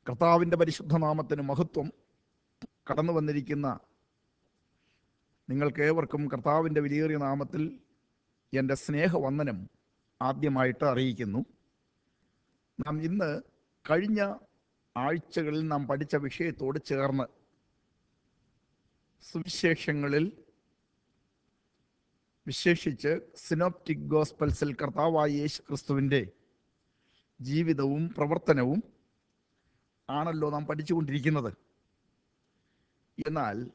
കർത്താവിൻ്റെ പരിശുദ്ധ നാമത്തിന് മഹത്വം കടന്നു വന്നിരിക്കുന്ന നിങ്ങൾക്ക് ഏവർക്കും കർത്താവിൻ്റെ വിലയേറിയ നാമത്തിൽ എൻ്റെ സ്നേഹവന്ദനം ആദ്യമായിട്ട് അറിയിക്കുന്നു നാം ഇന്ന് കഴിഞ്ഞ ആഴ്ചകളിൽ നാം പഠിച്ച വിഷയത്തോട് ചേർന്ന് സുവിശേഷങ്ങളിൽ വിശേഷിച്ച് സിനോപ്റ്റിക് ഗോസ്പൽസിൽ കർത്താവായ യേശു ക്രിസ്തുവിൻ്റെ ജീവിതവും പ്രവർത്തനവും ആണല്ലോ നാം പഠിച്ചുകൊണ്ടിരിക്കുന്നത് എന്നാൽ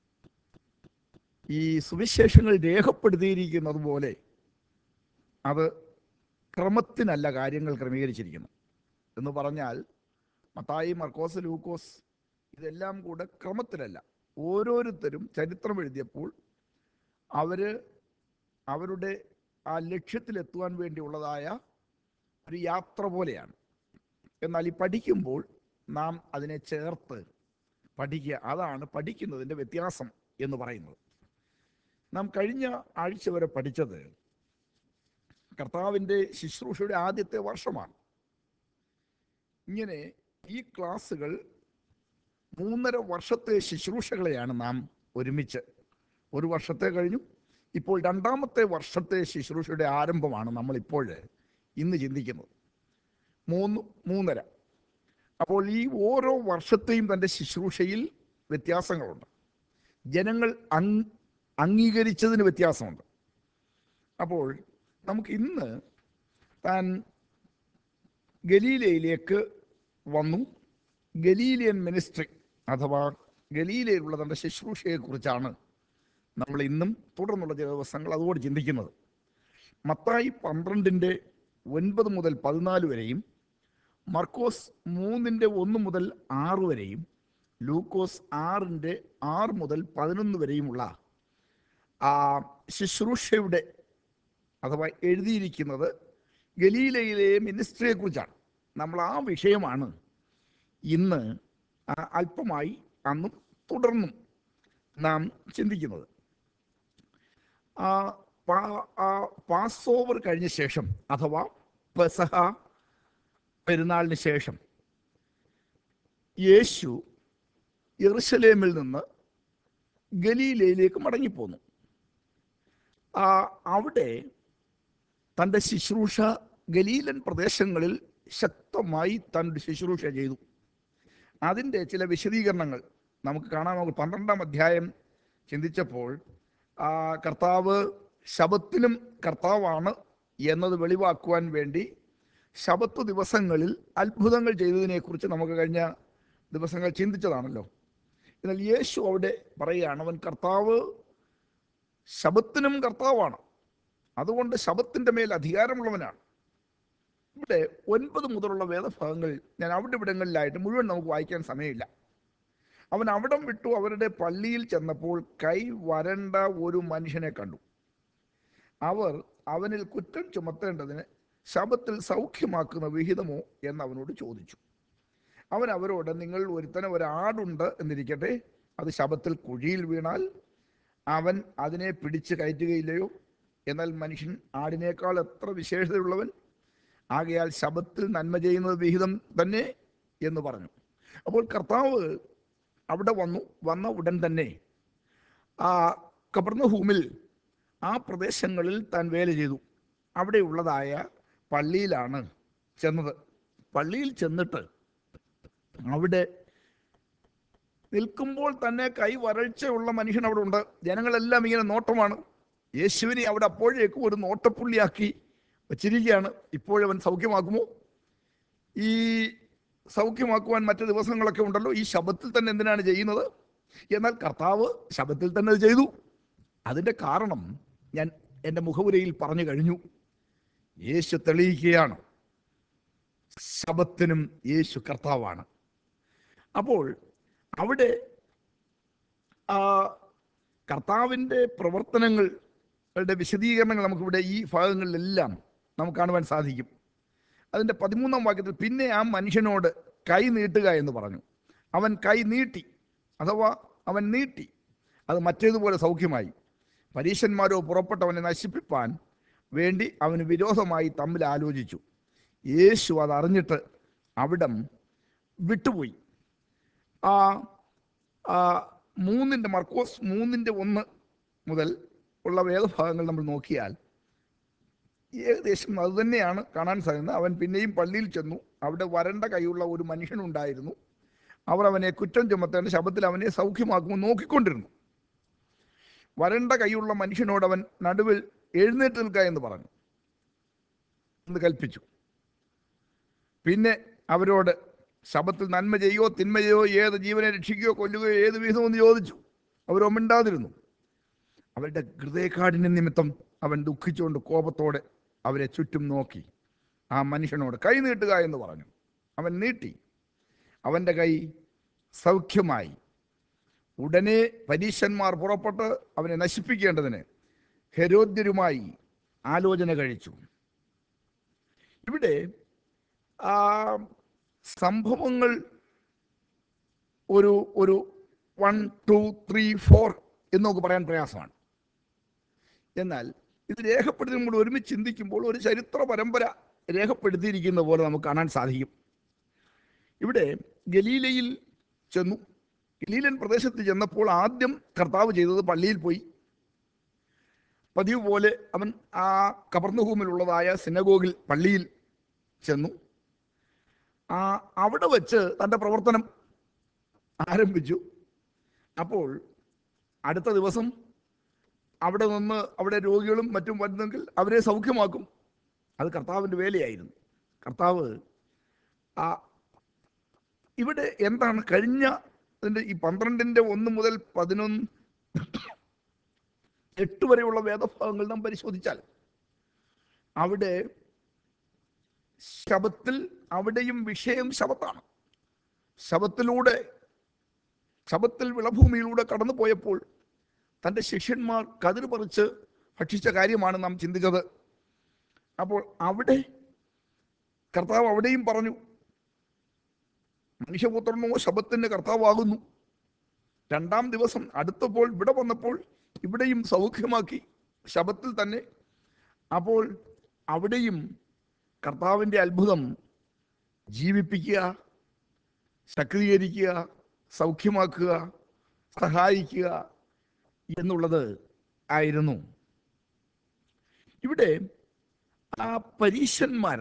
ഈ സുവിശേഷങ്ങൾ രേഖപ്പെടുത്തിയിരിക്കുന്നത് പോലെ അത് ക്രമത്തിനല്ല കാര്യങ്ങൾ ക്രമീകരിച്ചിരിക്കുന്നു എന്ന് പറഞ്ഞാൽ മത്തായി മർക്കോസ് ലൂക്കോസ് ഇതെല്ലാം കൂടെ ക്രമത്തിലല്ല ഓരോരുത്തരും ചരിത്രം എഴുതിയപ്പോൾ അവർ അവരുടെ ആ ലക്ഷ്യത്തിലെത്തുവാൻ വേണ്ടിയുള്ളതായ ഒരു യാത്ര പോലെയാണ് എന്നാൽ ഈ പഠിക്കുമ്പോൾ നാം അതിനെ ചേർത്ത് പഠിക്കുക അതാണ് പഠിക്കുന്നതിൻ്റെ വ്യത്യാസം എന്ന് പറയുന്നത് നാം കഴിഞ്ഞ ആഴ്ച വരെ പഠിച്ചത് കർത്താവിൻ്റെ ശുശ്രൂഷയുടെ ആദ്യത്തെ വർഷമാണ് ഇങ്ങനെ ഈ ക്ലാസ്സുകൾ മൂന്നര വർഷത്തെ ശുശ്രൂഷകളെയാണ് നാം ഒരുമിച്ച് ഒരു വർഷത്തെ കഴിഞ്ഞു ഇപ്പോൾ രണ്ടാമത്തെ വർഷത്തെ ശുശ്രൂഷയുടെ ആരംഭമാണ് നമ്മൾ ഇപ്പോൾ ഇന്ന് ചിന്തിക്കുന്നത് മൂന്ന് മൂന്നര അപ്പോൾ ഈ ഓരോ വർഷത്തെയും തൻ്റെ ശുശ്രൂഷയിൽ വ്യത്യാസങ്ങളുണ്ട് ജനങ്ങൾ അങ് അംഗീകരിച്ചതിന് വ്യത്യാസമുണ്ട് അപ്പോൾ നമുക്ക് ഇന്ന് താൻ ഗലീലയിലേക്ക് വന്നു ഗലീലിയൻ മിനിസ്ട്രി അഥവാ ഗലീലയിലുള്ള തൻ്റെ ശുശ്രൂഷയെക്കുറിച്ചാണ് നമ്മൾ ഇന്നും തുടർന്നുള്ള ചില ദിവസങ്ങൾ അതുകൊണ്ട് ചിന്തിക്കുന്നത് മത്തായി പന്ത്രണ്ടിൻ്റെ ഒൻപത് മുതൽ പതിനാല് വരെയും മർക്കോസ് മൂന്നിൻ്റെ ഒന്ന് മുതൽ ആറ് വരെയും ലൂക്കോസ് ആറിൻ്റെ ആറ് മുതൽ പതിനൊന്ന് വരെയുമുള്ള ആ ശുശ്രൂഷയുടെ അഥവാ എഴുതിയിരിക്കുന്നത് ഗലീലയിലെ മിനിസ്ട്രിയെക്കുറിച്ചാണ് നമ്മൾ ആ വിഷയമാണ് ഇന്ന് ആ അല്പമായി അന്നും തുടർന്നും നാം ചിന്തിക്കുന്നത് ആ പാ- ആ പാസ് ഓവർ കഴിഞ്ഞ ശേഷം അഥവാ പെസഹ പെരുന്നാളിന് ശേഷം യേശു യെറുശലേമിൽ നിന്ന് ഗലീലയിലേക്ക് മടങ്ങിപ്പോന്നു ആ അവിടെ തൻ്റെ ശുശ്രൂഷ ഗലീലൻ പ്രദേശങ്ങളിൽ ശക്തമായി തൻ്റെ ശുശ്രൂഷ ചെയ്തു അതിൻ്റെ ചില വിശദീകരണങ്ങൾ നമുക്ക് കാണാൻ നമുക്ക് പന്ത്രണ്ടാം അധ്യായം ചിന്തിച്ചപ്പോൾ ആ കർത്താവ് ശബത്തിനും കർത്താവാണ് എന്നത് വെളിവാക്കുവാൻ വേണ്ടി ശബത്ത് ദിവസങ്ങളിൽ അത്ഭുതങ്ങൾ ചെയ്തതിനെക്കുറിച്ച് നമുക്ക് കഴിഞ്ഞ ദിവസങ്ങൾ ചിന്തിച്ചതാണല്ലോ എന്നാൽ യേശു അവിടെ പറയുകയാണ് അവൻ കർത്താവ് ശബത്തിനും കർത്താവാണ് അതുകൊണ്ട് ശബത്തിൻ്റെ മേൽ അധികാരമുള്ളവനാണ് ഇവിടെ ഒൻപത് മുതലുള്ള വേദഭാഗങ്ങൾ ഞാൻ അവിടെ ഇവിടങ്ങളിലായിട്ട് മുഴുവൻ നമുക്ക് വായിക്കാൻ സമയമില്ല അവൻ അവിടം വിട്ടു അവരുടെ പള്ളിയിൽ ചെന്നപ്പോൾ കൈ വരണ്ട ഒരു മനുഷ്യനെ കണ്ടു അവർ അവനിൽ കുറ്റം ചുമത്തേണ്ടതിന് ശബത്തിൽ സൗഖ്യമാക്കുന്ന വിഹിതമോ എന്ന് അവനോട് ചോദിച്ചു അവൻ അവരോട് നിങ്ങൾ ഒരുത്തന് ഒരാടുണ്ട് എന്നിരിക്കട്ടെ അത് ശബത്തിൽ കുഴിയിൽ വീണാൽ അവൻ അതിനെ പിടിച്ച് കയറ്റുകയില്ലയോ എന്നാൽ മനുഷ്യൻ ആടിനേക്കാൾ എത്ര വിശേഷതയുള്ളവൻ ആകയാൽ ശബത്തിൽ നന്മ ചെയ്യുന്നത് വിഹിതം തന്നെ എന്ന് പറഞ്ഞു അപ്പോൾ കർത്താവ് അവിടെ വന്നു വന്ന ഉടൻ തന്നെ ആ കബർന്നഭൂമിൽ ആ പ്രദേശങ്ങളിൽ താൻ വേല ചെയ്തു അവിടെയുള്ളതായ പള്ളിയിലാണ് ചെന്നത് പള്ളിയിൽ ചെന്നിട്ട് അവിടെ നിൽക്കുമ്പോൾ തന്നെ കൈ വരൾച്ചയുള്ള മനുഷ്യൻ അവിടെ ഉണ്ട് ജനങ്ങളെല്ലാം ഇങ്ങനെ നോട്ടമാണ് യേശുവിനെ അവിടെ അപ്പോഴേക്കും ഒരു നോട്ടപ്പുള്ളിയാക്കി വച്ചിരിക്കുകയാണ് ഇപ്പോഴവൻ സൗഖ്യമാക്കുമോ ഈ സൗഖ്യമാക്കുവാൻ മറ്റു ദിവസങ്ങളൊക്കെ ഉണ്ടല്ലോ ഈ ശബത്തിൽ തന്നെ എന്തിനാണ് ചെയ്യുന്നത് എന്നാൽ കർത്താവ് ശബത്തിൽ തന്നെ അത് ചെയ്തു അതിൻ്റെ കാരണം ഞാൻ എൻ്റെ മുഖവുരയിൽ പറഞ്ഞു കഴിഞ്ഞു യേശു തെളിയിക്കുകയാണ് ശബത്തിനും യേശു കർത്താവാണ് അപ്പോൾ അവിടെ ആ കർത്താവിൻ്റെ പ്രവർത്തനങ്ങളുടെ വിശദീകരണങ്ങൾ നമുക്കിവിടെ ഈ ഭാഗങ്ങളിലെല്ലാം നമുക്ക് കാണുവാൻ സാധിക്കും അതിൻ്റെ പതിമൂന്നാം വാക്യത്തിൽ പിന്നെ ആ മനുഷ്യനോട് കൈ നീട്ടുക എന്ന് പറഞ്ഞു അവൻ കൈ നീട്ടി അഥവാ അവൻ നീട്ടി അത് മറ്റേതുപോലെ സൗഖ്യമായി പരീശന്മാരോ പുറപ്പെട്ടവനെ നശിപ്പിപ്പാൻ വേണ്ടി അവന് വിരോധമായി തമ്മിൽ ആലോചിച്ചു യേശു അത് അറിഞ്ഞിട്ട് അവിടം വിട്ടുപോയി ആ ആ മൂന്നിൻ്റെ മർക്കോസ് മൂന്നിൻ്റെ ഒന്ന് മുതൽ ഉള്ള വേദഭാഗങ്ങൾ നമ്മൾ നോക്കിയാൽ ഏകദേശം അത് തന്നെയാണ് കാണാൻ സാധിക്കുന്നത് അവൻ പിന്നെയും പള്ളിയിൽ ചെന്നു അവിടെ വരണ്ട കൈയുള്ള ഒരു മനുഷ്യനുണ്ടായിരുന്നു അവർ അവനെ കുറ്റം ചുമത്തേണ്ട ശബത്തിൽ അവനെ സൗഖ്യമാക്കുമ്പോൾ നോക്കിക്കൊണ്ടിരുന്നു വരണ്ട കൈയുള്ള മനുഷ്യനോട് അവൻ നടുവിൽ എഴുന്നേറ്റ് നിൽക്കുക എന്ന് പറഞ്ഞു എന്ന് കൽപ്പിച്ചു പിന്നെ അവരോട് ശബത്തിൽ നന്മ ചെയ്യുകയോ തിന്മ ചെയ്യുകയോ ഏത് ജീവനെ രക്ഷിക്കുകയോ കൊല്ലുകയോ ഏത് വിധമെന്ന് ചോദിച്ചു അവരൊമിണ്ടാതിരുന്നു അവരുടെ ഹൃദയക്കാടിന് നിമിത്തം അവൻ ദുഃഖിച്ചുകൊണ്ട് കോപത്തോടെ അവരെ ചുറ്റും നോക്കി ആ മനുഷ്യനോട് കൈ നീട്ടുക എന്ന് പറഞ്ഞു അവൻ നീട്ടി അവൻ്റെ കൈ സൗഖ്യമായി ഉടനെ പരീശന്മാർ പുറപ്പെട്ട് അവനെ നശിപ്പിക്കേണ്ടതിന് ഹെരോദ്യരുമായി ആലോചന കഴിച്ചു ഇവിടെ ആ സംഭവങ്ങൾ ഒരു ഒരു വൺ ടു ത്രീ ഫോർ എന്ന് നമുക്ക് പറയാൻ പ്രയാസമാണ് എന്നാൽ ഇത് രേഖപ്പെടുത്തുമ്പോൾ ഒരുമിച്ച് ചിന്തിക്കുമ്പോൾ ഒരു ചരിത്ര പരമ്പര രേഖപ്പെടുത്തിയിരിക്കുന്ന പോലെ നമുക്ക് കാണാൻ സാധിക്കും ഇവിടെ ഗലീലയിൽ ചെന്നു ഗലീലൻ പ്രദേശത്ത് ചെന്നപ്പോൾ ആദ്യം കർത്താവ് ചെയ്തത് പള്ളിയിൽ പോയി പതിവ് പോലെ അവൻ ആ കവർന്നുഭൂമിലുള്ളതായ സിനഗോഗിൽ പള്ളിയിൽ ചെന്നു ആ അവിടെ വെച്ച് തൻ്റെ പ്രവർത്തനം ആരംഭിച്ചു അപ്പോൾ അടുത്ത ദിവസം അവിടെ നിന്ന് അവിടെ രോഗികളും മറ്റും വരുന്നെങ്കിൽ അവരെ സൗഖ്യമാക്കും അത് കർത്താവിൻ്റെ വേലയായിരുന്നു കർത്താവ് ആ ഇവിടെ എന്താണ് കഴിഞ്ഞ അതിൻ്റെ ഈ പന്ത്രണ്ടിൻ്റെ ഒന്ന് മുതൽ പതിനൊന്ന് എട്ട് വരെയുള്ള വേദഭാഗങ്ങൾ നാം പരിശോധിച്ചാൽ അവിടെ ശബത്തിൽ അവിടെയും വിഷയം ശബത്താണ് ശബത്തിലൂടെ ശബത്തിൽ വിളഭൂമിയിലൂടെ കടന്നു പോയപ്പോൾ തൻ്റെ ശിഷ്യന്മാർ കതിർ പറിച്ച് ഭക്ഷിച്ച കാര്യമാണ് നാം ചിന്തിച്ചത് അപ്പോൾ അവിടെ കർത്താവ് അവിടെയും പറഞ്ഞു മനുഷ്യപുത്രനോ ശബത്തിൻ്റെ കർത്താവാകുന്നു രണ്ടാം ദിവസം അടുത്തപ്പോൾ ഇവിടെ വന്നപ്പോൾ ഇവിടെയും സൗഖ്യമാക്കി ശബത്തിൽ തന്നെ അപ്പോൾ അവിടെയും കർത്താവിൻ്റെ അത്ഭുതം ജീവിപ്പിക്കുക സക്രീകരിക്കുക സൗഖ്യമാക്കുക സഹായിക്കുക എന്നുള്ളത് ആയിരുന്നു ഇവിടെ ആ പരീശന്മാർ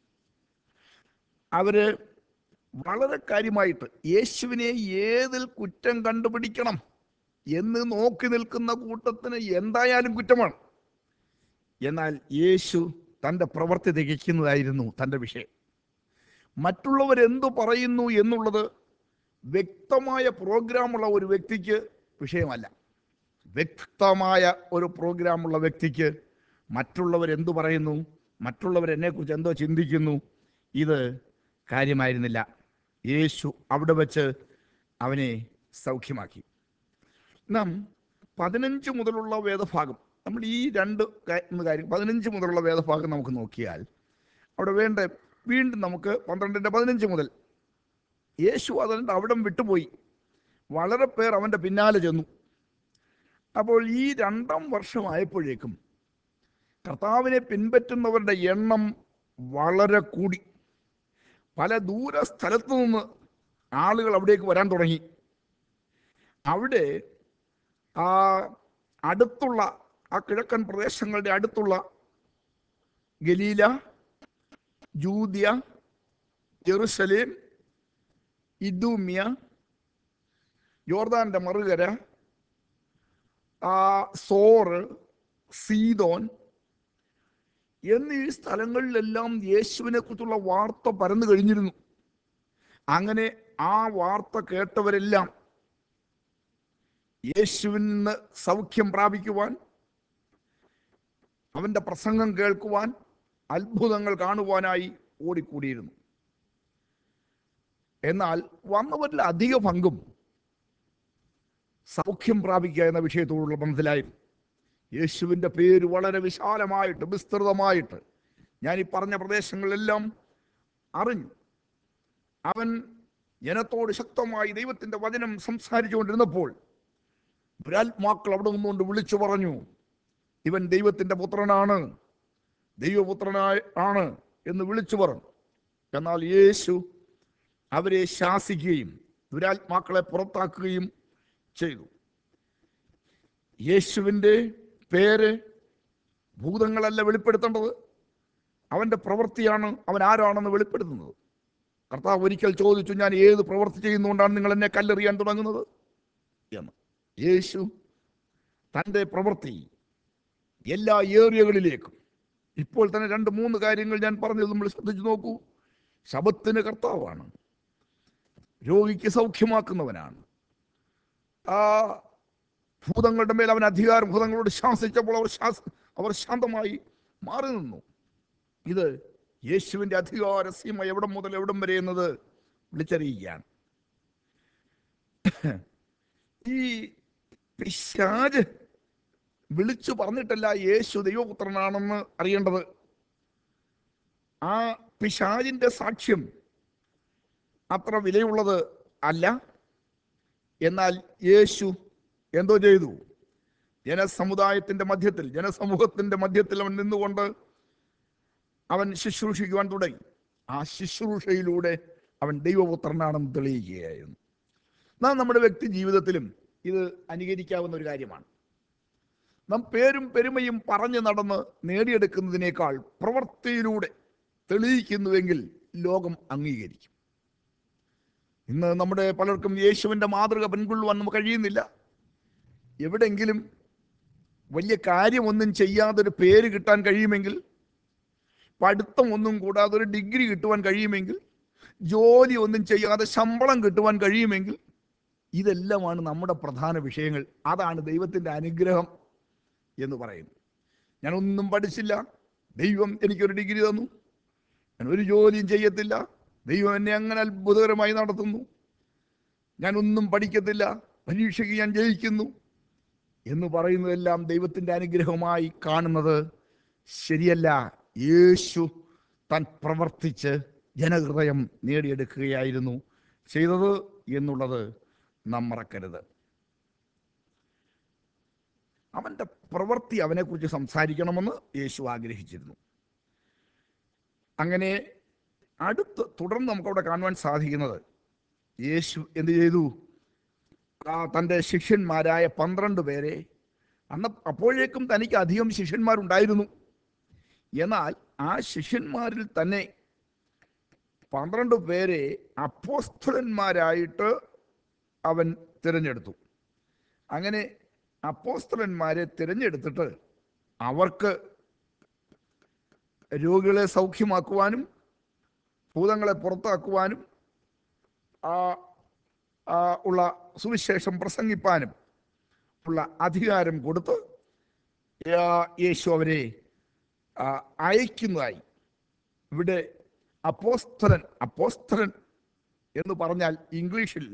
അവര് വളരെ കാര്യമായിട്ട് യേശുവിനെ ഏതിൽ കുറ്റം കണ്ടുപിടിക്കണം എന്ന് നോക്കി നിൽക്കുന്ന കൂട്ടത്തിന് എന്തായാലും കുറ്റമാണ് എന്നാൽ യേശു തൻ്റെ പ്രവൃത്തി തികയ്ക്കുന്നതായിരുന്നു തൻ്റെ വിഷയം മറ്റുള്ളവരെന്തു പറയുന്നു എന്നുള്ളത് വ്യക്തമായ പ്രോഗ്രാമുള്ള ഒരു വ്യക്തിക്ക് വിഷയമല്ല വ്യക്തമായ ഒരു പ്രോഗ്രാമുള്ള വ്യക്തിക്ക് മറ്റുള്ളവർ എന്തു പറയുന്നു മറ്റുള്ളവർ എന്നെക്കുറിച്ച് എന്തോ ചിന്തിക്കുന്നു ഇത് കാര്യമായിരുന്നില്ല യേശു അവിടെ വെച്ച് അവനെ സൗഖ്യമാക്കി നാം പതിനഞ്ച് മുതലുള്ള വേദഭാഗം നമ്മൾ ഈ രണ്ട് കാ- മൂന്ന് കാര്യം പതിനഞ്ച് മുതലുള്ള വേദഭാഗം നമുക്ക് നോക്കിയാൽ അവിടെ വേണ്ട വീണ്ടും നമുക്ക് പന്ത്രണ്ടിൻ്റെ പതിനഞ്ച് മുതൽ യേശു അതിൻ്റെ അവിടം വിട്ടുപോയി വളരെ പേർ അവൻ്റെ പിന്നാലെ ചെന്നു അപ്പോൾ ഈ രണ്ടാം വർഷമായപ്പോഴേക്കും കർത്താവിനെ പിൻപറ്റുന്നവരുടെ എണ്ണം വളരെ കൂടി പല ദൂര സ്ഥലത്തു നിന്ന് ആളുകൾ അവിടേക്ക് വരാൻ തുടങ്ങി അവിടെ ആ അടുത്തുള്ള ആ കിഴക്കൻ പ്രദേശങ്ങളുടെ അടുത്തുള്ള ഗലീല ജൂദ്യ ജെറുസലേം ഇദൂമ്യ യോർദാന്റെ മറുകര ആ സോറ് സീതോൻ എന്നീ സ്ഥലങ്ങളിലെല്ലാം യേശുവിനെ കുറിച്ചുള്ള വാർത്ത പരന്നു കഴിഞ്ഞിരുന്നു അങ്ങനെ ആ വാർത്ത കേട്ടവരെല്ലാം യേശുവിൽ നിന്ന് സൗഖ്യം പ്രാപിക്കുവാൻ അവന്റെ പ്രസംഗം കേൾക്കുവാൻ അത്ഭുതങ്ങൾ കാണുവാനായി ഓടിക്കൂടിയിരുന്നു എന്നാൽ വന്നവരിൽ അധിക പങ്കും സൗഖ്യം പ്രാപിക്കുക എന്ന വിഷയത്തോടുള്ള ബന്ധത്തിലായിരുന്നു യേശുവിൻ്റെ പേര് വളരെ വിശാലമായിട്ട് വിസ്തൃതമായിട്ട് ഞാൻ ഈ പറഞ്ഞ പ്രദേശങ്ങളിലെല്ലാം അറിഞ്ഞു അവൻ ജനത്തോട് ശക്തമായി ദൈവത്തിൻ്റെ വചനം സംസാരിച്ചുകൊണ്ടിരുന്നപ്പോൾ പുരാത്മാക്കൾ അവിടെ നിന്നുകൊണ്ട് വിളിച്ചു പറഞ്ഞു ഇവൻ ദൈവത്തിൻ്റെ പുത്രനാണ് ദൈവപുത്രനായ ആണ് എന്ന് വിളിച്ചു പറഞ്ഞു എന്നാൽ യേശു അവരെ ശാസിക്കുകയും ദുരാത്മാക്കളെ പുറത്താക്കുകയും ചെയ്തു യേശുവിൻ്റെ പേര് ഭൂതങ്ങളല്ല വെളിപ്പെടുത്തേണ്ടത് അവൻ്റെ പ്രവൃത്തിയാണ് അവൻ ആരാണെന്ന് വെളിപ്പെടുത്തുന്നത് കർത്താവ് ഒരിക്കൽ ചോദിച്ചു ഞാൻ ഏത് പ്രവൃത്തി ചെയ്യുന്നതുകൊണ്ടാണ് നിങ്ങൾ എന്നെ കല്ലെറിയാൻ തുടങ്ങുന്നത് എന്ന് യേശു തൻ്റെ പ്രവൃത്തി എല്ലാ ഏരിയകളിലേക്കും ഇപ്പോൾ തന്നെ രണ്ട് മൂന്ന് കാര്യങ്ങൾ ഞാൻ പറഞ്ഞത് നമ്മൾ ശ്രദ്ധിച്ചു നോക്കൂ ശബത്തിന് കർത്താവാണ് രോഗിക്ക് സൗഖ്യമാക്കുന്നവനാണ് ആ ഭൂതങ്ങളുടെ മേൽ അവൻ അധികാരം ഭൂതങ്ങളോട് ശാസിച്ചപ്പോൾ അവർ ശാസ അവർ ശാന്തമായി മാറി നിന്നു ഇത് യേശുവിൻ്റെ അധികാര സീമ എവിടം മുതൽ എവിടം വരെ എന്നത് വിളിച്ചറിയുകയാണ് ഈ പിശാജ് വിളിച്ചു പറഞ്ഞിട്ടല്ല യേശു ദൈവപുത്രനാണെന്ന് അറിയേണ്ടത് ആ പിശാജിന്റെ സാക്ഷ്യം അത്ര വിലയുള്ളത് അല്ല എന്നാൽ യേശു എന്തോ ചെയ്തു ജനസമുദായത്തിന്റെ മധ്യത്തിൽ ജനസമൂഹത്തിന്റെ മധ്യത്തിൽ അവൻ നിന്നുകൊണ്ട് അവൻ ശുശ്രൂഷിക്കുവാൻ തുടങ്ങി ആ ശുശ്രൂഷയിലൂടെ അവൻ ദൈവപുത്രനാണെന്ന് തെളിയിക്കുകയായിരുന്നു നാം നമ്മുടെ വ്യക്തി ജീവിതത്തിലും ഇത് അനുകരിക്കാവുന്ന ഒരു കാര്യമാണ് നാം പേരും പെരുമയും പറഞ്ഞു നടന്ന് നേടിയെടുക്കുന്നതിനേക്കാൾ പ്രവൃത്തിയിലൂടെ തെളിയിക്കുന്നുവെങ്കിൽ ലോകം അംഗീകരിക്കും ഇന്ന് നമ്മുടെ പലർക്കും യേശുവിൻ്റെ മാതൃക പിൻകൊള്ളുവാൻ നമുക്ക് കഴിയുന്നില്ല എവിടെങ്കിലും വലിയ കാര്യമൊന്നും ചെയ്യാതെ ഒരു പേര് കിട്ടാൻ കഴിയുമെങ്കിൽ പഠിത്തം ഒന്നും കൂടാതെ ഒരു ഡിഗ്രി കിട്ടുവാൻ കഴിയുമെങ്കിൽ ജോലി ഒന്നും ചെയ്യാതെ ശമ്പളം കിട്ടുവാൻ കഴിയുമെങ്കിൽ ഇതെല്ലാമാണ് നമ്മുടെ പ്രധാന വിഷയങ്ങൾ അതാണ് ദൈവത്തിൻ്റെ അനുഗ്രഹം എന്ന് പറയുന്നു ഞാൻ ഒന്നും പഠിച്ചില്ല ദൈവം എനിക്കൊരു ഡിഗ്രി തന്നു ഞാൻ ഒരു ജോലിയും ചെയ്യത്തില്ല ദൈവം എന്നെ അങ്ങനെ അത്ഭുതകരമായി നടത്തുന്നു ഞാൻ ഒന്നും പഠിക്കത്തില്ല പരീക്ഷയ്ക്ക് ഞാൻ ജയിക്കുന്നു എന്ന് പറയുന്നതെല്ലാം ദൈവത്തിൻ്റെ അനുഗ്രഹമായി കാണുന്നത് ശരിയല്ല യേശു താൻ പ്രവർത്തിച്ച് ജനഹൃദയം നേടിയെടുക്കുകയായിരുന്നു ചെയ്തത് എന്നുള്ളത് നാം മറക്കരുത് അവൻ്റെ പ്രവൃത്തി അവനെക്കുറിച്ച് സംസാരിക്കണമെന്ന് യേശു ആഗ്രഹിച്ചിരുന്നു അങ്ങനെ അടുത്ത് തുടർന്ന് നമുക്കവിടെ കാണുവാൻ സാധിക്കുന്നത് യേശു എന്ത് ചെയ്തു ആ തൻ്റെ ശിഷ്യന്മാരായ പന്ത്രണ്ട് പേരെ അന്ന് അപ്പോഴേക്കും തനിക്ക് അധികം ശിഷ്യന്മാരുണ്ടായിരുന്നു എന്നാൽ ആ ശിഷ്യന്മാരിൽ തന്നെ പന്ത്രണ്ട് പേരെ അപ്പോസ്തലന്മാരായിട്ട് അവൻ തിരഞ്ഞെടുത്തു അങ്ങനെ അപ്പോസ്തലന്മാരെ തിരഞ്ഞെടുത്തിട്ട് അവർക്ക് രോഗികളെ സൗഖ്യമാക്കുവാനും ഭൂതങ്ങളെ പുറത്താക്കുവാനും ആ ആ, ഉള്ള സുവിശേഷം പ്രസംഗിപ്പാനും ഉള്ള അധികാരം കൊടുത്ത് ആ, യേശു അവരെ ആ, അയക്കുന്നതായി ഇവിടെ അപ്പോസ്തലൻ അപ്പോസ്തലൻ എന്ന് പറഞ്ഞാൽ ഇംഗ്ലീഷിൽ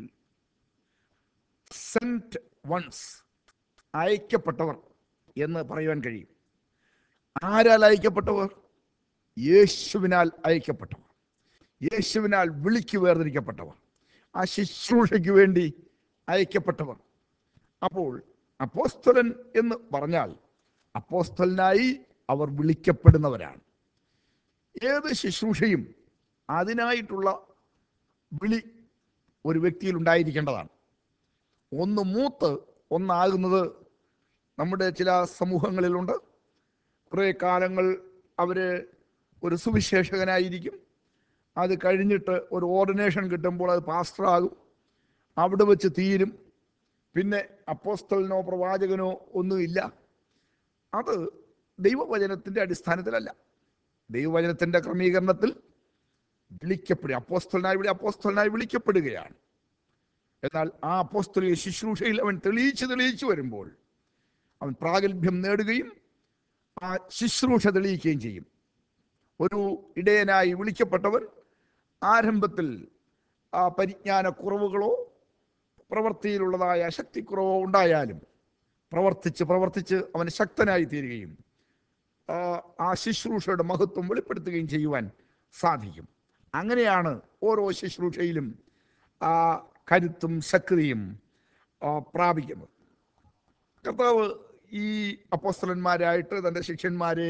സെന്റ് വൺസ് അയക്കപ്പെട്ടവർ എന്ന് പറയുവാൻ കഴിയും ആരാൽ അയക്കപ്പെട്ടവർ യേശുവിനാൽ അയക്കപ്പെട്ടവർ യേശുവിനാൽ വിളിക്ക് വേർതിരിക്കപ്പെട്ടവർ ആ ശുശ്രൂഷയ്ക്ക് വേണ്ടി അയക്കപ്പെട്ടവർ അപ്പോൾ അപ്പോസ്തലൻ എന്ന് പറഞ്ഞാൽ അപ്പോസ്തലനായി അവർ വിളിക്കപ്പെടുന്നവരാണ് ഏത് ശുശ്രൂഷയും അതിനായിട്ടുള്ള വിളി ഒരു വ്യക്തിയിൽ ഉണ്ടായിരിക്കേണ്ടതാണ് ഒന്ന് മൂത്ത് ഒന്നാകുന്നത് നമ്മുടെ ചില സമൂഹങ്ങളിലുണ്ട് കുറേ കാലങ്ങൾ അവർ ഒരു സുവിശേഷകനായിരിക്കും അത് കഴിഞ്ഞിട്ട് ഒരു ഓർഡിനേഷൻ കിട്ടുമ്പോൾ അത് പാസ്റ്ററാകും അവിടെ വെച്ച് തീരും പിന്നെ അപ്പോസ്തലനോ പ്രവാചകനോ ഒന്നുമില്ല അത് ദൈവവചനത്തിൻ്റെ അടിസ്ഥാനത്തിലല്ല ദൈവവചനത്തിൻ്റെ ക്രമീകരണത്തിൽ വിളിക്കപ്പെടുക അപ്പോസ്തലനായി ഇവിടെ അപ്പോസ്തലനായി വിളിക്കപ്പെടുകയാണ് എന്നാൽ ആ അപ്പോസ്തലിക ശുശ്രൂഷയിൽ അവൻ തെളിയിച്ച് തെളിയിച്ചു വരുമ്പോൾ അവൻ പ്രാഗൽഭ്യം നേടുകയും ആ ശുശ്രൂഷ തെളിയിക്കുകയും ചെയ്യും ഒരു ഇടയനായി വിളിക്കപ്പെട്ടവൻ ആരംഭത്തിൽ ആ പരിജ്ഞാന കുറവുകളോ പ്രവൃത്തിയിലുള്ളതായ ശക്തിക്കുറവോ ഉണ്ടായാലും പ്രവർത്തിച്ച് പ്രവർത്തിച്ച് അവൻ ശക്തനായി തീരുകയും ആ, ആ ശുശ്രൂഷയുടെ മഹത്വം വെളിപ്പെടുത്തുകയും ചെയ്യുവാൻ സാധിക്കും അങ്ങനെയാണ് ഓരോ ശുശ്രൂഷയിലും ആ കരുത്തും ശക്തിയും ആ, പ്രാപിക്കുന്നത് കർത്താവ് ഈ അപ്പോസ്തലന്മാരായിട്ട് തൻ്റെ ശിഷ്യന്മാരെ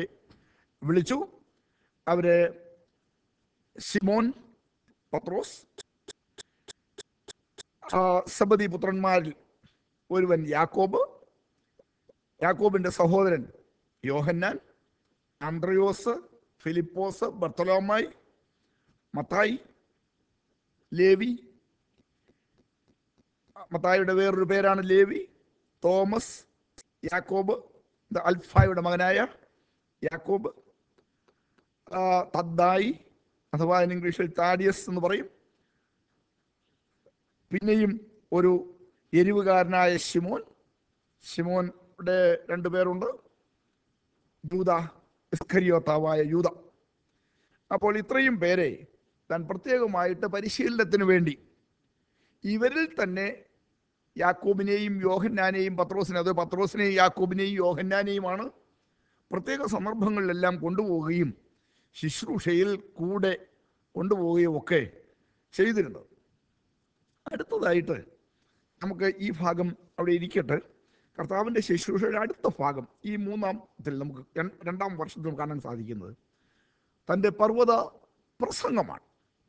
വിളിച്ചു അവര് സിമോൻ പത്രോസ് ആ, സബദി പുത്രന്മാരിൽ ഒരുവൻ യാക്കോബ് യാക്കോബിന്റെ സഹോദരൻ യോഹന്നാൻ ആന്ത്രയോസ് ഫിലിപ്പോസ് ബർത്തലോമായി മത്തായി ലേവി മത്തായിയുടെ വേറൊരു പേരാണ് ലേവി തോമസ് യാക്കോബ് ഇത് അൽഫായുടെ മകനായ യാക്കോബ് ആ, തദ്ദായി അഥവാ in ഇംഗ്ലീഷിൽ താഡിയസ് എന്ന് പറയും പിന്നെയും ഒരു എരിവുകാരനായ ശിമോൻ ശിമോന്റെ രണ്ടു പേരുണ്ട് യൂത ഇസ്കരിയോത്താവായ യൂത അപ്പോൾ ഇത്രയും പേരെ താൻ പ്രത്യേകമായിട്ട് പരിശീലനത്തിന് വേണ്ടി ഇവരിൽ തന്നെ യാക്കോബിനെയും യോഹന്നാനെയും പത്രോസിനെ അത് പത്രോസിനെയും യാക്കോബിനെയും യോഹന്നാനെയുമാണ് പ്രത്യേക സന്ദർഭങ്ങളിലെല്ലാം കൊണ്ടുപോവുകയും ശുശ്രൂഷയിൽ കൂടെ കൊണ്ടുപോവുകയും ഒക്കെ ചെയ്തിരുന്നത് അടുത്തതായിട്ട് നമുക്ക് ഈ ഭാഗം അവിടെ ഇരിക്കട്ടെ കർത്താവിൻ്റെ ശുശ്രൂഷയുടെ അടുത്ത ഭാഗം ഈ മൂന്നാമത്തിൽ നമുക്ക് ര- രണ്ടാം വർഷത്തിൽ നമുക്ക് കാണാൻ സാധിക്കുന്നത് തൻ്റെ പർവ്വത പ്രസംഗമാണ്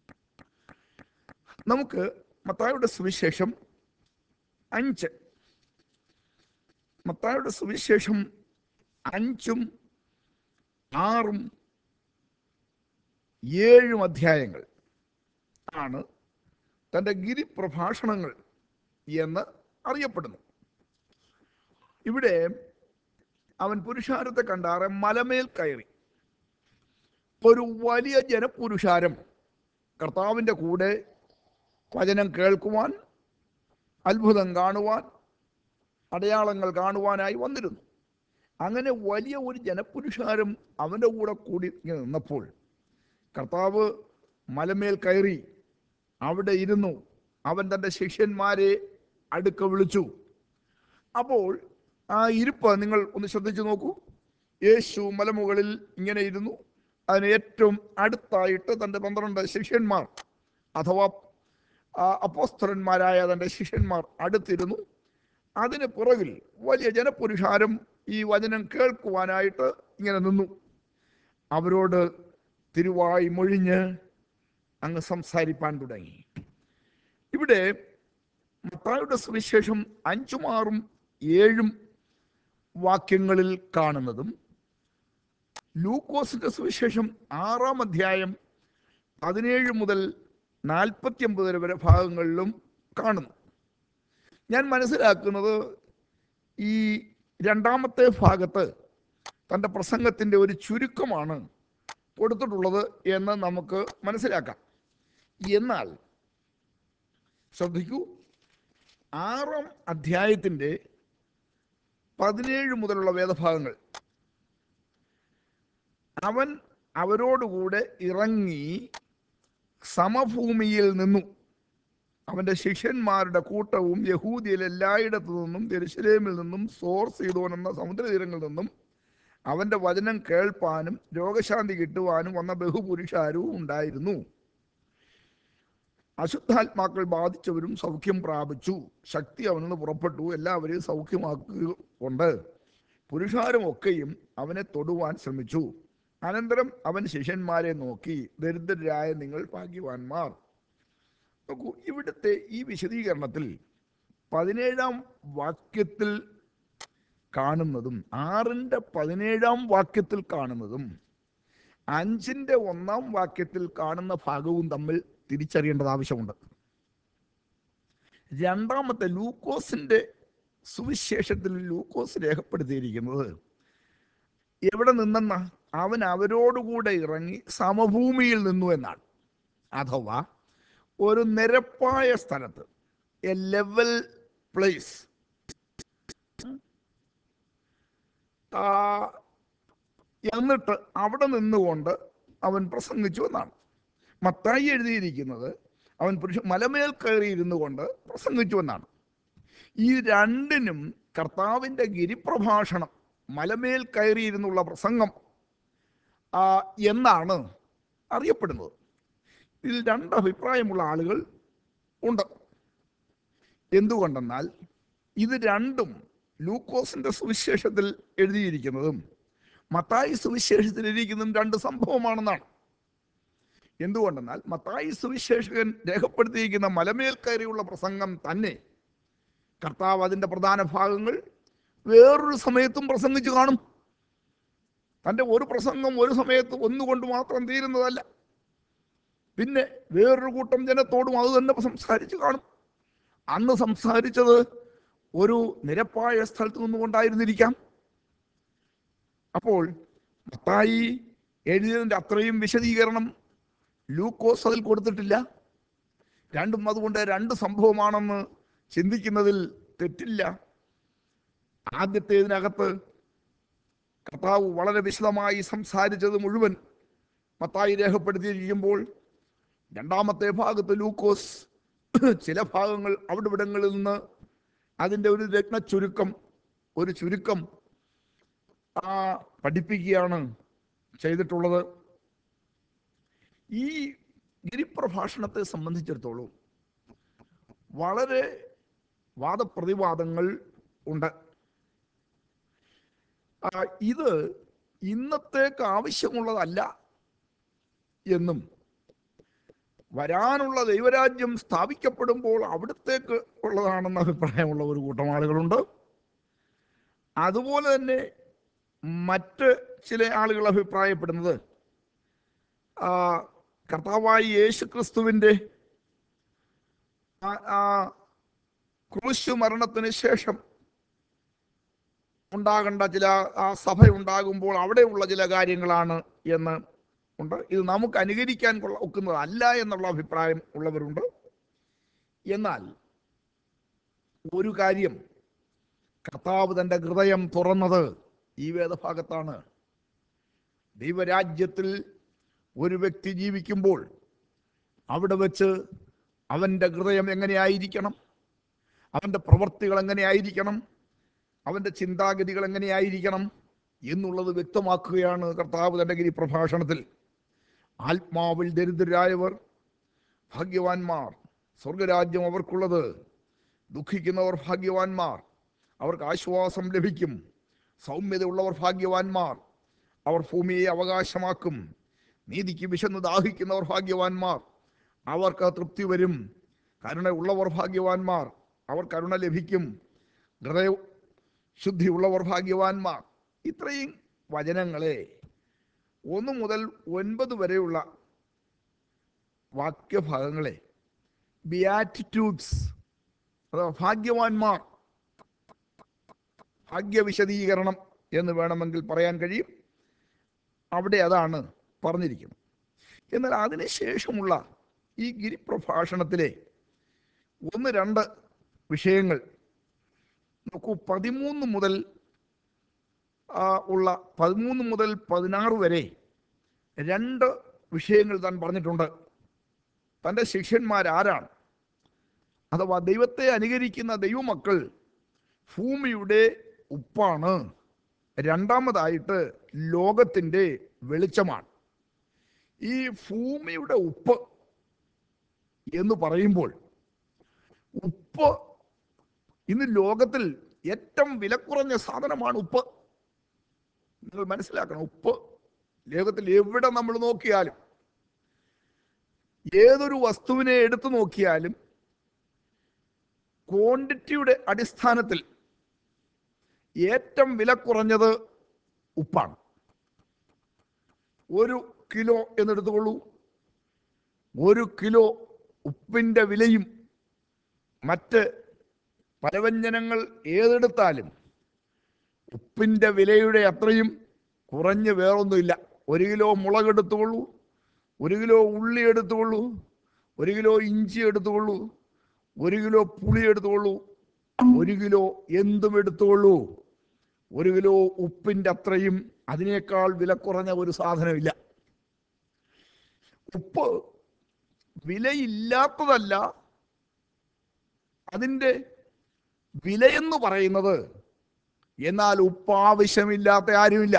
നമുക്ക് മത്തായുടെ സുവിശേഷം അഞ്ച് മത്തായുടെ സുവിശേഷം അഞ്ചും ആറും ഏഴും അധ്യായങ്ങൾ ആണ് തൻ്റെ ഗിരിപ്രഭാഷണങ്ങൾ എന്ന് അറിയപ്പെടുന്നു ഇവിടെ അവൻ പുരുഷാരത്തെ കണ്ടാറെ മലമേൽ കയറി ഒരു വലിയ ജനപുരുഷാരം കർത്താവിൻ്റെ കൂടെ വചനം കേൾക്കുവാൻ അത്ഭുതം കാണുവാൻ അടയാളങ്ങൾ കാണുവാനായി വന്നിരുന്നു അങ്ങനെ വലിയ ഒരു ജനപുരുഷാരം അവൻ്റെ കൂടെ കൂടി ഇങ്ങനെ നിന്നപ്പോൾ കർത്താവ് മലമേൽ കയറി അവിടെ ഇരുന്നു അവൻ തൻ്റെ ശിഷ്യന്മാരെ അടുക്ക വിളിച്ചു അപ്പോൾ ആ ഇരിപ്പ് നിങ്ങൾ ഒന്ന് ശ്രദ്ധിച്ചു നോക്കൂ യേശു മലമുകളിൽ ഇങ്ങനെ ഇരുന്നു അതിന് ഏറ്റവും അടുത്തായിട്ട് തൻ്റെ പന്ത്രണ്ട് ശിഷ്യന്മാർ അഥവാ ആ, അപ്പോസ്തലന്മാരായ തൻ്റെ ശിഷ്യന്മാർ അടുത്തിരുന്നു അതിന് പുറകിൽ വലിയ ജനപുരുഷാരം ഈ വചനം കേൾക്കുവാനായിട്ട് ഇങ്ങനെ നിന്നു അവരോട് തിരുവായി മൊഴിഞ്ഞ് അങ്ങ് സംസാരിപ്പാൻ തുടങ്ങി ഇവിടെ മത്തായുടെ സുവിശേഷം അഞ്ചും ആറും ഏഴും വാക്യങ്ങളിൽ കാണുന്നതും ലൂക്കോസിന്റെ സുവിശേഷം ആറാം അധ്യായം പതിനേഴ് മുതൽ നാൽപ്പത്തി ഒമ്പത് വരെ ഭാഗങ്ങളിലും കാണുന്നു ഞാൻ മനസ്സിലാക്കുന്നത് ഈ രണ്ടാമത്തെ ഭാഗത്ത് തൻ്റെ പ്രസംഗത്തിൻ്റെ ഒരു ചുരുക്കമാണ് കൊടുത്തിട്ടുള്ളത് എന്ന് നമുക്ക് മനസ്സിലാക്കാം എന്നാൽ ശ്രദ്ധിക്കൂ ആറാം അധ്യായത്തിൻ്റെ പതിനേഴ് മുതലുള്ള വേദഭാഗങ്ങൾ അവൻ അവരോടുകൂടെ ഇറങ്ങി സമഭൂമിയിൽ നിന്നു അവന്റെ ശിഷ്യന്മാരുടെ കൂട്ടവും യഹൂദിയിൽ എല്ലായിടത്തു നിന്നും ജെറുസലേമിൽ നിന്നും സോർ സീതോൻ എന്ന സമുദ്രതീരങ്ങളിൽ നിന്നും അവന്റെ വചനം കേൾപ്പാനും രോഗശാന്തി കിട്ടുവാനും വന്ന ബഹുപുരുഷാരവും ഉണ്ടായിരുന്നു അശുദ്ധാത്മാക്കൾ ബാധിച്ചവരും സൗഖ്യം പ്രാപിച്ചു ശക്തി അവനിൽ നിന്ന് പുറപ്പെട്ടു എല്ലാവരെയും സൗഖ്യമാക്കുക പുരുഷാരും ഒക്കെയും അവനെ തൊടുവാൻ ശ്രമിച്ചു അനന്തരം അവൻ ശിഷ്യന്മാരെ നോക്കി ദരിദ്രരായ നിങ്ങൾ ഭാഗ്യവാന്മാർ നോക്കൂ ഇവിടുത്തെ ഈ വിശദീകരണത്തിൽ പതിനേഴാം വാക്യത്തിൽ കാണുന്നതും ആറിൻ്റെ പതിനേഴാം വാക്യത്തിൽ കാണുന്നതും അഞ്ചിൻ്റെ ഒന്നാം വാക്യത്തിൽ കാണുന്ന ഭാഗവും തമ്മിൽ തിരിച്ചറിയേണ്ടത് ആവശ്യമുണ്ട് രണ്ടാമത്തെ ലൂക്കോസിന്റെ സുവിശേഷത്തിൽ ലൂക്കോസ് രേഖപ്പെടുത്തിയിരിക്കുന്നത് എവിടെ നിന്നെന്ന അവൻ അവരോടുകൂടെ ഇറങ്ങി സമഭൂമിയിൽ നിന്നു എന്നാണ് അഥവാ ഒരു നിരപ്പായ സ്ഥലത്ത് എ ലെവൽ പ്ലേസ് എന്നിട്ട് അവിടെ നിന്നുകൊണ്ട് അവൻ പ്രസംഗിച്ചു എന്നാണ് മത്തായി എഴുതിയിരിക്കുന്നത് അവൻ പുരുഷ മലമേൽ കയറി ഇരുന്നു കൊണ്ട് പ്രസംഗിച്ചു എന്നാണ് ഈ രണ്ടിനും കർത്താവിൻ്റെ ഗിരിപ്രഭാഷണം മലമേൽ കയറിയിരുന്നുള്ള പ്രസംഗം ആ, എന്നാണ് അറിയപ്പെടുന്നത് ഇതിൽ രണ്ട് അഭിപ്രായമുള്ള ആളുകൾ ഉണ്ട് എന്തുകൊണ്ടെന്നാൽ ഇത് രണ്ടും ലൂക്കോസിന്റെ സുവിശേഷത്തിൽ എഴുതിയിരിക്കുന്നതും മത്തായി സുവിശേഷത്തിൽ ഇരിക്കുന്നതും രണ്ട് സംഭവമാണെന്നാണ് എന്തുകൊണ്ടെന്നാൽ മത്തായി സുവിശേഷകൻ രേഖപ്പെടുത്തിയിരിക്കുന്ന മലമേൽ കയറിയുള്ള പ്രസംഗം തന്നെ കർത്താവ് അതിൻ്റെ പ്രധാന ഭാഗങ്ങൾ വേറൊരു സമയത്തും പ്രസംഗിച്ചു കാണും തൻ്റെ ഒരു പ്രസംഗം ഒരു സമയത്ത് ഒന്നുകൊണ്ട് മാത്രം തീരുന്നതല്ല പിന്നെ വേറൊരു കൂട്ടം ജനത്തോടും അത് തന്നെ സംസാരിച്ച് കാണും അന്ന് സംസാരിച്ചത് ഒരു നിരപ്പായ സ്ഥലത്ത് നിന്നുകൊണ്ടായിരുന്നിരിക്കാം അപ്പോൾ മത്തായി എഴുതിയതിൻ്റെ അത്രയും വിശദീകരണം ലൂക്കോസ് അതിൽ കൊടുത്തിട്ടില്ല രണ്ടും അതുകൊണ്ട് രണ്ട് സംഭവമാണെന്ന് ചിന്തിക്കുന്നതിൽ തെറ്റില്ല ആദ്യത്തേതിനകത്ത് കർത്താവ് വളരെ വിശദമായി സംസാരിച്ചത് മുഴുവൻ മത്തായി രേഖപ്പെടുത്തിയിരിക്കുമ്പോൾ രണ്ടാമത്തെ ഭാഗത്ത് ലൂക്കോസ് ചില ഭാഗങ്ങൾ അവിടെ ഇവിടങ്ങളിൽ നിന്ന് അതിൻ്റെ ഒരു രത്ന ചുരുക്കം ഒരു ചുരുക്കം ആ പഠിപ്പിക്കുകയാണ് ചെയ്തിട്ടുള്ളത് ഈ ഗിരിപ്രഭാഷണത്തെ സംബന്ധിച്ചിടത്തോളം വളരെ വാദപ്രതിവാദങ്ങൾ ഉണ്ട് ആ, ഇത് ഇന്നത്തേക്ക് ആവശ്യമുള്ളതല്ല എന്നും വരാനുള്ള ദൈവരാജ്യം സ്ഥാപിക്കപ്പെടുമ്പോൾ അവിടത്തേക്ക് ഉള്ളതാണെന്ന് അഭിപ്രായമുള്ള ഒരു കൂട്ടം ആളുകളുണ്ട് അതുപോലെ തന്നെ മറ്റ് ചില ആളുകൾ അഭിപ്രായപ്പെടുന്നത് ആ, കർത്താവായി യേശു ക്രിസ്തുവിൻ്റെ ആ- ആ ക്രൂശ് മരണത്തിന് ശേഷം ഉണ്ടാകേണ്ട ചില ആ സഭ ഉണ്ടാകുമ്പോൾ അവിടെയുള്ള ചില കാര്യങ്ങളാണ് എന്ന് ഉണ്ട് ഇത് നമുക്ക് അനുകരിക്കാൻ കൊള്ള ഒക്കുന്നതല്ല എന്നുള്ള അഭിപ്രായം ഉള്ളവരുണ്ട് എന്നാൽ ഒരു കാര്യം കർത്താവ് തൻ്റെ ഹൃദയം തുറന്നത് ഈ വേദഭാഗത്താണ് ദൈവരാജ്യത്തിൽ ഒരു വ്യക്തി ജീവിക്കുമ്പോൾ അവിടെ വെച്ച് അവൻ്റെ ഹൃദയം എങ്ങനെയായിരിക്കണം അവൻ്റെ പ്രവൃത്തികൾ എങ്ങനെയായിരിക്കണം അവൻ്റെ ചിന്താഗതികൾ എങ്ങനെയായിരിക്കണം എന്നുള്ളത് വ്യക്തമാക്കുകയാണ് കർത്താവ് തൻ്റെ ഗിരി പ്രഭാഷണത്തിൽ ആത്മാവിൽ ദരിദ്രരായവർ ഭാഗ്യവാന്മാർ സ്വർഗരാജ്യം അവർക്കുള്ളത് ദുഃഖിക്കുന്നവർ ഭാഗ്യവാന്മാർ അവർക്ക് ആശ്വാസം ലഭിക്കും സൗമ്യതയുള്ളവർ ഭാഗ്യവാന്മാർ അവർ ഭൂമിയെ അവകാശമാക്കും നീതിക്ക് വിശന്ന് ദാഹിക്കുന്നവർ ഭാഗ്യവാന്മാർ അവർക്ക് തൃപ്തി വരും കരുണയുള്ളവർ ഭാഗ്യവാന്മാർ അവർ കരുണ ലഭിക്കും ഹൃദയ ശുദ്ധിയുള്ളവർ ഭാഗ്യവാന്മാർ ഇത്രയും വചനങ്ങളെ ഒന്ന് മുതൽ ഒൻപത് വരെയുള്ള വാക്യഭാഗങ്ങളെ ബിയാറ്റിറ്റ്യൂഡ്സ് അഥവാ ഭാഗ്യവാന്മാർ ഭാഗ്യവിശദീകരണം എന്ന് വേണമെങ്കിൽ പറയാൻ കഴിയും അവിടെ അതാണ് പറഞ്ഞിരിക്കുന്നത് എന്നാൽ അതിനുശേഷമുള്ള ഈ ഗിരിപ്രഭാഷണത്തിലെ ഒന്ന് രണ്ട് വിഷയങ്ങൾ നോക്കൂ പതിമൂന്ന് മുതൽ ആ, ഉള്ള പതിമൂന്ന് മുതൽ പതിനാറ് വരെ രണ്ട് വിഷയങ്ങൾ താൻ പറഞ്ഞിട്ടുണ്ട് തൻ്റെ ശിഷ്യന്മാരാരാണ് അഥവാ ദൈവത്തെ അനുകരിക്കുന്ന ദൈവമക്കൾ ഭൂമിയുടെ ഉപ്പാണ് രണ്ടാമതായിട്ട് ലോകത്തിൻ്റെ വെളിച്ചമാണ് ഈ ഭൂമിയുടെ ഉപ്പ് എന്ന് പറയുമ്പോൾ ഉപ്പ് ഇന്ന് ലോകത്തിൽ ഏറ്റവും വിലക്കുറഞ്ഞ സാധനമാണ് ഉപ്പ് നിങ്ങൾ മനസ്സിലാക്കണം ഉപ്പ് ലോകത്തിൽ എവിടെ നമ്മൾ നോക്കിയാലും ഏതൊരു വസ്തുവിനെ എടുത്തു നോക്കിയാലും ക്വാണ്ടിറ്റിയുടെ അടിസ്ഥാനത്തിൽ ഏറ്റവും വില കുറഞ്ഞത് ഉപ്പാണ് ഒരു കിലോ എന്നെടുത്തുകൊള്ളൂ ഒരു കിലോ ഉപ്പിൻ്റെ വിലയും മറ്റ് പലവ്യഞ്ജനങ്ങൾ ഏതെടുത്താലും ഉപ്പിൻ്റെ വിലയുടെ അത്രയും കുറഞ്ഞ് വേറൊന്നുമില്ല ഒരു കിലോ മുളക് എടുത്തുകൊള്ളൂ ഒരു കിലോ ഉള്ളി എടുത്തുകൊള്ളൂ ഒരു കിലോ ഇഞ്ചി എടുത്തുകൊള്ളൂ ഒരു കിലോ പുളി എടുത്തുകൊള്ളൂ ഒരു കിലോ എന്തും എടുത്തുകൊള്ളൂ ഒരു കിലോ ഉപ്പിൻ്റെ അത്രയും അതിനേക്കാൾ വില കുറഞ്ഞ ഒരു സാധനമില്ല ഉപ്പ് വിലയില്ലാത്തതല്ല അതിൻ്റെ വിലയെന്ന് പറയുന്നത് എന്നാൽ ഉപ്പ് ആവശ്യമില്ലാത്ത ആരുമില്ല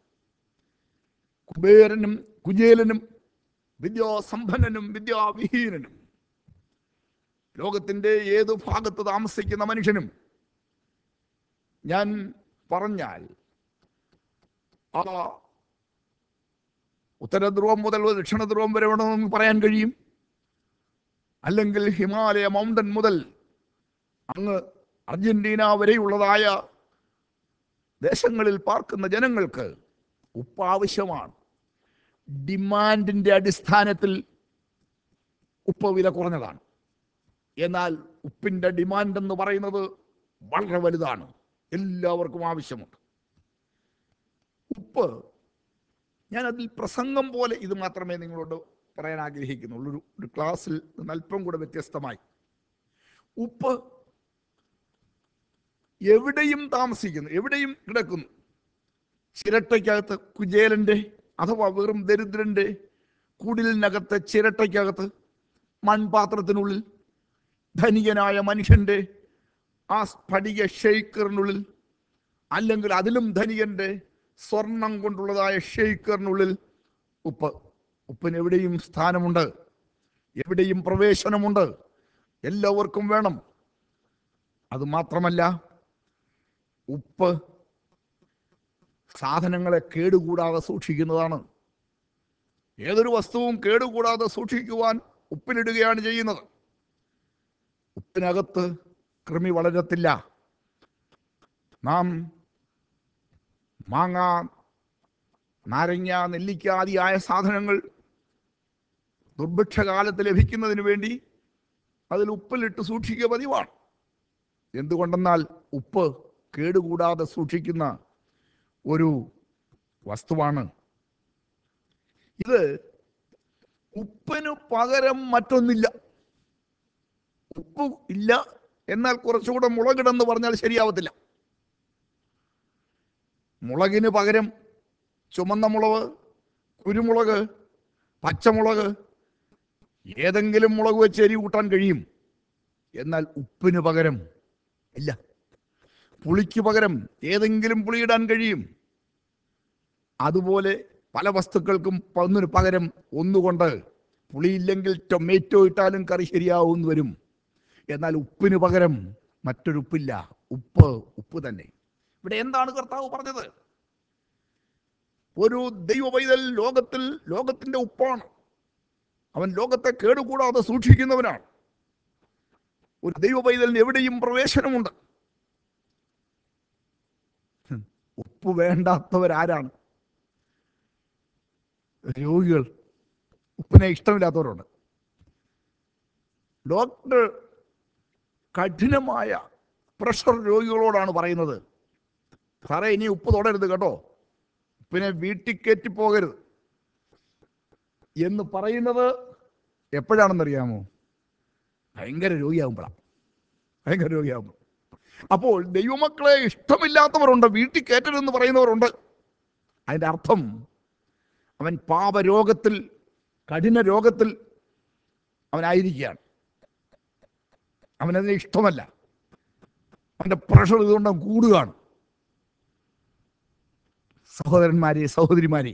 കുബേരനും കുചേലനും വിദ്യാസമ്പന്നനും വിദ്യാവിഹീനനും ലോകത്തിൻ്റെ ഏത് ഭാഗത്ത് താമസിക്കുന്ന മനുഷ്യനും ഞാൻ പറഞ്ഞാൽ ആ ഉത്തര ധ്രുവം മുതൽ ദക്ഷിണ ധ്രുവം വരെ വേണമെന്ന് പറയാൻ കഴിയും അല്ലെങ്കിൽ ഹിമാലയ മൗണ്ടൻ മുതൽ അങ്ങ് അർജന്റീന വരെയുള്ളതായ ദേശങ്ങളിൽ പാർക്കുന്ന ജനങ്ങൾക്ക് ഉപ്പ് ആവശ്യമാണ് ഡിമാൻഡിന്റെ അടിസ്ഥാനത്തിൽ ഉപ്പ് വില കുറഞ്ഞതാണ് എന്നാൽ ഉപ്പിന്റെ ഡിമാൻഡ് എന്ന് പറയുന്നത് വളരെ വലുതാണ് എല്ലാവർക്കും ആവശ്യമുണ്ട് ഉപ്പ് ഞാൻ അതിൽ പ്രസംഗം പോലെ ഇത് മാത്രമേ നിങ്ങളോട് പറയാൻ ആഗ്രഹിക്കുന്നുള്ളൂ ഒരു ഒരു ക്ലാസ്സിൽ നിന്ന് അല്പം കൂടെ വ്യത്യസ്തമായി ഉപ്പ് എവിടെയും താമസിക്കുന്നു എവിടെയും കിടക്കുന്നു ചിരട്ടയ്ക്കകത്ത് കുചേലന്റെ അഥവാ വെറും ദരിദ്രന്റെ കുടിലിനകത്ത് ചിരട്ടയ്ക്കകത്ത് മൺപാത്രത്തിനുള്ളിൽ ധനികനായ മനുഷ്യന്റെ ആ സ്ഫടിക ഷെയ്ക്കറിനുള്ളിൽ അല്ലെങ്കിൽ അതിലും ധനികന്റെ സ്വർണം കൊണ്ടുള്ളതായ ഷെയ്ക്കറിനുള്ളിൽ ഉപ്പ് ഉപ്പിന് എവിടെയും സ്ഥാനമുണ്ട് എവിടെയും പ്രവേശനമുണ്ട് എല്ലാവർക്കും വേണം അത് മാത്രമല്ല ഉപ്പ് സാധനങ്ങളെ കേടുകൂടാതെ സൂക്ഷിക്കുന്നതാണ് ഏതൊരു വസ്തുവും കേടുകൂടാതെ സൂക്ഷിക്കുവാൻ ഉപ്പിലിടുകയാണ് ചെയ്യുന്നത് ഉപ്പിനകത്ത് കൃമി വളരത്തില്ല നാം മാങ്ങ നാരങ്ങ നെല്ലിക്ക ആദിയായ സാധനങ്ങൾ ദുർഭിക്ഷകാലത്ത് ലഭിക്കുന്നതിന് വേണ്ടി അതിൽ ഉപ്പിലിട്ട് സൂക്ഷിക്കുക പതിവാണ് എന്തുകൊണ്ടെന്നാൽ ഉപ്പ് കേടുകൂടാതെ സൂക്ഷിക്കുന്ന ഒരു വസ്തുവാണ് ഇത് ഉപ്പിന് പകരം മറ്റൊന്നില്ല ഉപ്പ് ഇല്ല എന്നാൽ കുറച്ചുകൂടെ മുളകിടെന്ന് പറഞ്ഞാൽ ശരിയാവത്തില്ല മുളകിന് പകരം ചുമന്ന മുളക് കുരുമുളക് പച്ചമുളക് ഏതെങ്കിലും മുളക് വെച്ച് എരി കൂട്ടാൻ കഴിയും എന്നാൽ ഉപ്പിന് പകരം ഇല്ല പുളിക്ക് പകരം ഏതെങ്കിലും പുളിയിടാൻ കഴിയും അതുപോലെ പല വസ്തുക്കൾക്കും ഒന്നിന് പകരം ഒന്നുകൊണ്ട് പുളിയില്ലെങ്കിൽ ടൊമാറ്റോ ഇട്ടാലും കറി ശരിയാവുമെന്ന് വരും എന്നാൽ ഉപ്പിന് പകരം മറ്റൊരു ഉപ്പില്ല ഉപ്പ് ഉപ്പ് തന്നെ ഇവിടെ എന്താണ് കർത്താവ് പറഞ്ഞത് ഒരു ദൈവ പൈതൽ ലോകത്തിൽ ലോകത്തിന്റെ ഉപ്പാണ് അവൻ ലോകത്തെ കേടുകൂടാതെ സൂക്ഷിക്കുന്നവനാണ് ഒരു ദൈവ പൈതലിന് എവിടെയും പ്രവേശനമുണ്ട് ഹും, ഉപ്പ് വേണ്ടാത്തവരാരാണ് രോഗികൾ ഉപ്പിനെ ഇഷ്ടമില്ലാത്തവരുണ്ട് ഡോക്ടർ കഠിനമായ പ്രഷർ രോഗികളോടാണ് പറയുന്നത് സാറേ ഇനി ഉപ്പ് തൊടരുത് കേട്ടോ ഉപ്പിനെ വീട്ടിൽ കയറ്റി പോകരുത് എന്ന് പറയുന്നത് എപ്പോഴാണെന്നറിയാമോ ഭയങ്കര രോഗിയാകുമ്പോഴാണ് ഭയങ്കര രോഗിയാകുമ്പോൾ അപ്പോൾ ദൈവമക്കളെ ഇഷ്ടമില്ലാത്തവരുണ്ട് വീട്ടിൽ കയറ്റരുതെന്ന് പറയുന്നവരുണ്ട് അതിൻ്റെ അർത്ഥം അവൻ പാപരോഗത്തിൽ കഠിന രോഗത്തിൽ അവനായിരിക്കുകയാണ് അവനതിനെ ഇഷ്ടമല്ല അവൻ്റെ പ്രഷർ ഇതുകൊണ്ട് കൂടുകയാണ് സഹോദരന്മാരെ സഹോദരിമാരെ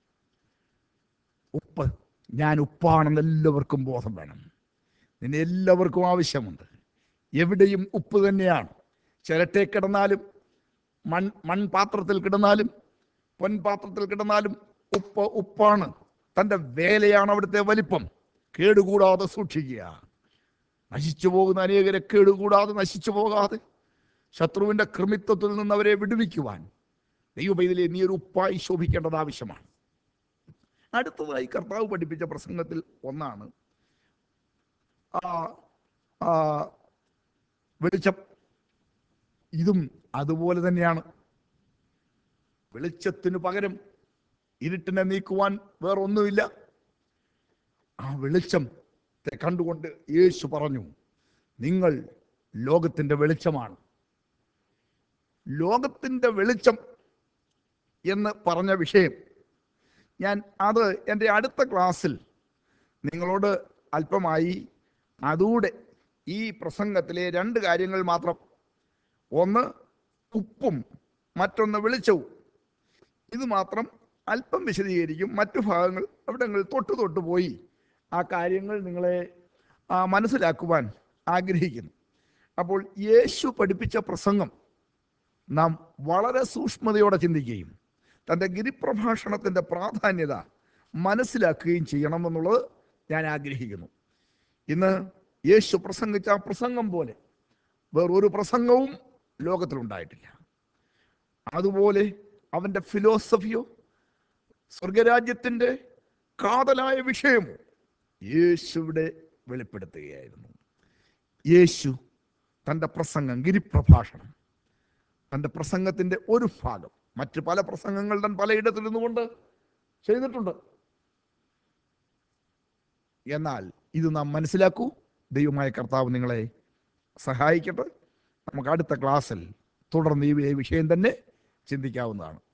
ഉപ്പ് ഞാൻ ഉപ്പാണെന്ന് എല്ലാവർക്കും ബോധം വേണം നിന്നെ എല്ലാവർക്കും ആവശ്യമുണ്ട് എവിടെയും ഉപ്പ് തന്നെയാണ് ചിരട്ടെ കിടന്നാലും മൺ മൺപാത്രത്തിൽ കിടന്നാലും പൊൻപാത്രത്തിൽ കിടന്നാലും ഉപ്പ് ഉപ്പാണ് തൻ്റെ വേലയാണ് അവിടുത്തെ വലിപ്പം കേടുകൂടാതെ സൂക്ഷിക്കുക നശിച്ചു പോകുന്ന അനേകരെ കേടുകൂടാതെ നശിച്ചു പോകാതെ ശത്രുവിൻ്റെ കൃമിത്വത്തിൽ നിന്ന് അവരെ വിടുവിക്കുവാൻ ദൈവപൈതലെ നീ ഒരു ഉപ്പായി ശോഭിക്കേണ്ടത് ആവശ്യമാണ് അടുത്തതായി കർത്താവ് പഠിപ്പിച്ച പ്രസംഗത്തിൽ ഒന്നാണ് ആ ആ വെളിച്ചം ഇതും അതുപോലെ തന്നെയാണ് വെളിച്ചത്തിന് പകരം ഇരുട്ടിനെ നീക്കുവാൻ വേറൊന്നുമില്ല ആ വെളിച്ചത്തെ കണ്ടുകൊണ്ട് യേശു പറഞ്ഞു നിങ്ങൾ ലോകത്തിൻ്റെ വെളിച്ചമാണ് ലോകത്തിൻ്റെ വെളിച്ചം എന്ന് പറഞ്ഞ വിഷയം ഞാൻ അത് എൻ്റെ അടുത്ത ക്ലാസ്സിൽ നിങ്ങളോട് അല്പമായി അതുകൂടെ ഈ പ്രസംഗത്തിലെ രണ്ട് കാര്യങ്ങൾ മാത്രം ഒന്ന് ഉപ്പും മറ്റൊന്ന് വെളിച്ചവും ഇത് മാത്രം അല്പം വിശദീകരിക്കും മറ്റു ഭാഗങ്ങൾ അവിടങ്ങളിൽ തൊട്ട് തൊട്ട് പോയി ആ കാര്യങ്ങൾ നിങ്ങളെ ആ, മനസ്സിലാക്കുവാൻ ആഗ്രഹിക്കുന്നു അപ്പോൾ യേശു പഠിപ്പിച്ച പ്രസംഗം നാം വളരെ സൂക്ഷ്മതയോടെ ചിന്തിക്കുകയും തൻ്റെ ഗിരിപ്രഭാഷണത്തിൻ്റെ പ്രാധാന്യത മനസ്സിലാക്കുകയും ചെയ്യണമെന്നുള്ളത് ഞാൻ ആഗ്രഹിക്കുന്നു ഇന്ന് യേശു പ്രസംഗിച്ച ആ പ്രസംഗം പോലെ വേറൊരു പ്രസംഗവും ലോകത്തിലുണ്ടായിട്ടില്ല അതുപോലെ അവൻ്റെ ഫിലോസഫിയോ സ്വർഗരാജ്യത്തിൻ്റെ കാതലായ വിഷയമോ യേശുവിടെ വെളിപ്പെടുത്തുകയായിരുന്നു യേശു തൻ്റെ പ്രസംഗം ഗിരിപ്രഭാഷണം തൻ്റെ പ്രസംഗത്തിൻ്റെ ഒരു ഭാഗം മറ്റ് പല പ്രസംഗങ്ങൾ താൻ പലയിടത്തിൽ കൊണ്ട് ചെയ്തിട്ടുണ്ട് എന്നാൽ ഇത് നാം മനസ്സിലാക്കൂ ദൈവമായ കർത്താവ് നിങ്ങളെ സഹായിക്കട്ടെ നമുക്ക് അടുത്ത ക്ലാസ്സിൽ തുടർന്ന് ഈ വിഷയം തന്നെ ചിന്തിക്കാവുന്നതാണ്